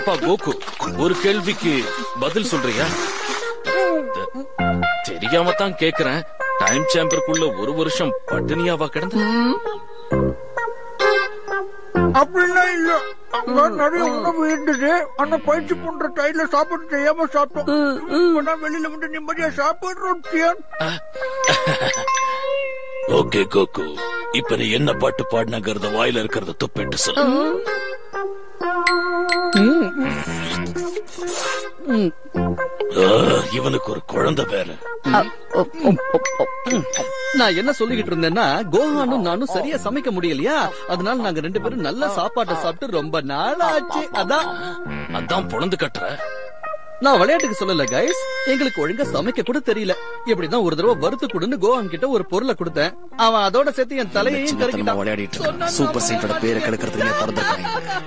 அப்பா கோகு ஒரு கேள்விக்கு பதில் சொல்றியா தெ- தெரியாம தான் கேக்குறேன் டைம் சேம்பருக்குள்ள ஒரு வருஷம் பட்டினியாவா கிடந்த அப்படிலாம் இல்ல அங்க நிறைய உணவு இருந்தது ஆனா பயிற்சி பண்ற டைல சாப்பாடு செய்யாம சாப்பிட்டோம் இப்பதான் வெளியில வந்து நிம்மதியா சாப்பிடுறோம் டியன் ஓகே கோகு இப்ப நீ என்ன பாட்டு பாடினங்கிறத வாயில இருக்கிறத துப்பிட்டு சொல்லு ஆ, இவனுக்கு ஒரு குழந்தை வேற நான் என்ன சொல்லிக்கிட்டு இருந்தேன்னா கோஹானும் நானும் சரியா சமைக்க முடியலையா அதனால நாங்க ரெண்டு பேரும் நல்ல சாப்பாட்டை சாப்பிட்டு ரொம்ப நாள் ஆச்சு அதான் அதான் பொழந்து கட்டுற நான் விளையாட்டுக்கு சொல்லல கைஸ் எங்களுக்கு ஒழுங்கா சமைக்க கூட தெரியல இப்படிதான் ஒரு தடவை வறுத்து கொடுன்னு கோஹான் கிட்ட ஒரு பொருளை கொடுத்தேன் அவன் அதோட சேர்த்து என் தலையையும் சின்னத்தனமா கறக்கிட்டான் விளையாடிட்டு இருக்கான் சூப்பர் சீட்டோட பேரை கெடுக்கிறதுக்கு பிறந்திருக்காங்க